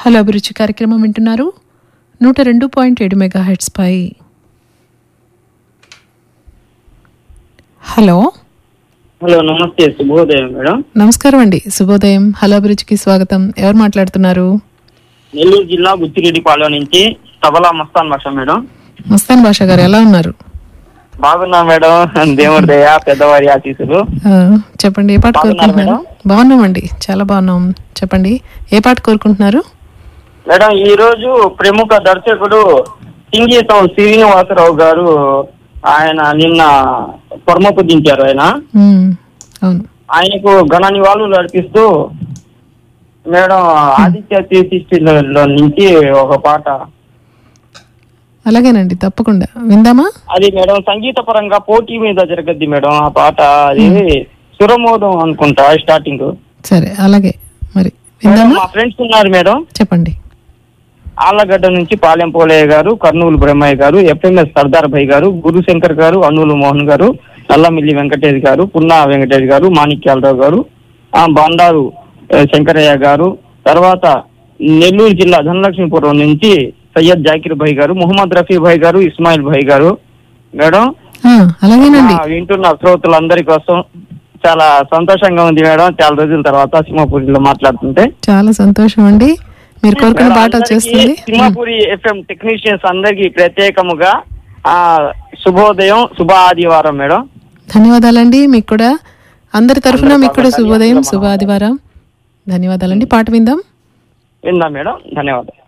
Hello అభిరుచి కార్యక్రమం వింటున్నారు నూట రెండు పాయింట్ ఏడు మెగా హెడ్స్ పై హలో హలో నమస్తే శుభోదయం మేడం నమస్కారం అండి శుభోదయం హలో అభిరుచికి స్వాగతం ఎవరు మాట్లాడుతున్నారు నెల్లూరు జిల్లా బుచ్చిరెడ్డిపాలెం నుంచి తబలా మస్తాన్ భాష మేడం మస్తాన్ భాష గారు ఎలా ఉన్నారు బాగున్నా మేడం దేవుడి దయ పెద్దవారి ఆశీస్సులు ఆ, చెప్పండి ఏ పాట బాగున్నారా కోరుకుంటున్నారు బాగున్నామండి చాలా బాగున్నాం చెప్పండి ఏ పాట కోరుకుంటున్నారు మేడం ఈ రోజు ప్రముఖ దర్శకుడు సింగీతం శ్రీనివాసరావు గారు ఆయన నిన్న పొర్మపుదించారు ఆయన ఉమ్, అవును ఆయనకు ఘన నివాళులు అర్పిస్తూ మేడం ఆదిత్య త్రీ నుంచి ఒక పాట అలాగేనండి తప్పకుండా విందామా అది మేడం సంగీత పరంగా పోటీ మీద జరగద్ది మేడం ఆ పాట అది సురమోదం అనుకుంటా స్టార్టింగ్ సరే అలాగే మరి మేడం, విందామా మా ఫ్రెండ్స్ ఉన్నారు మేడం చెప్పండి ఆళ్లగడ్డ నుంచి పాలెం పోలయ్య గారు కర్నూలు బ్రహ్మయ్య గారు ఎఫ్ఎంఎస్ సర్దార్ భాయ్ గారు గురుశంకర్ గారు అన్నూలు మోహన్ గారు నల్లమిల్లి వెంకటేష్ గారు పున్నా వెంకటేష్ గారు మాణిక్యాలరావు గారు ఆ బండారు ఆ, శంకరయ్య గారు తర్వాత నెల్లూరు జిల్లా ధనలక్ష్మీపురం నుంచి సయ్యద్ జాకిర్ భాయ్ గారు మొహమ్మద్ రఫీ భాయ్ గారు ఇస్మాయిల్ భాయ్ గారు మేడం ఆ, అలాగేనండి ఆ, వింటున్న శ్రోతలందరి కోసం చాలా సంతోషంగా ఉంది మేడం చాలా రోజుల తర్వాత సింహపూరిలో మాట్లాడుతుంటే చాలా సంతోషం అండి మీరు కోరుకున్న మేడం, పాట అందరికీ వచ్చేస్తుంది సింహపూరి ఎఫ్ఎం టెక్నీషియన్స్ అందరికి ప్రత్యేకముగా ఆ శుభోదయం శుభ ఆదివారం మేడం ధన్యవాదాలండి మీకు కూడా అందరి తరఫున అందరి మీకు కూడా బాగా శుభోదయం ధన్యవాదాలు. శుభ ఆదివారం ధన్యవాదాలండి పాట విందాం విందా మేడం ధన్యవాదాలు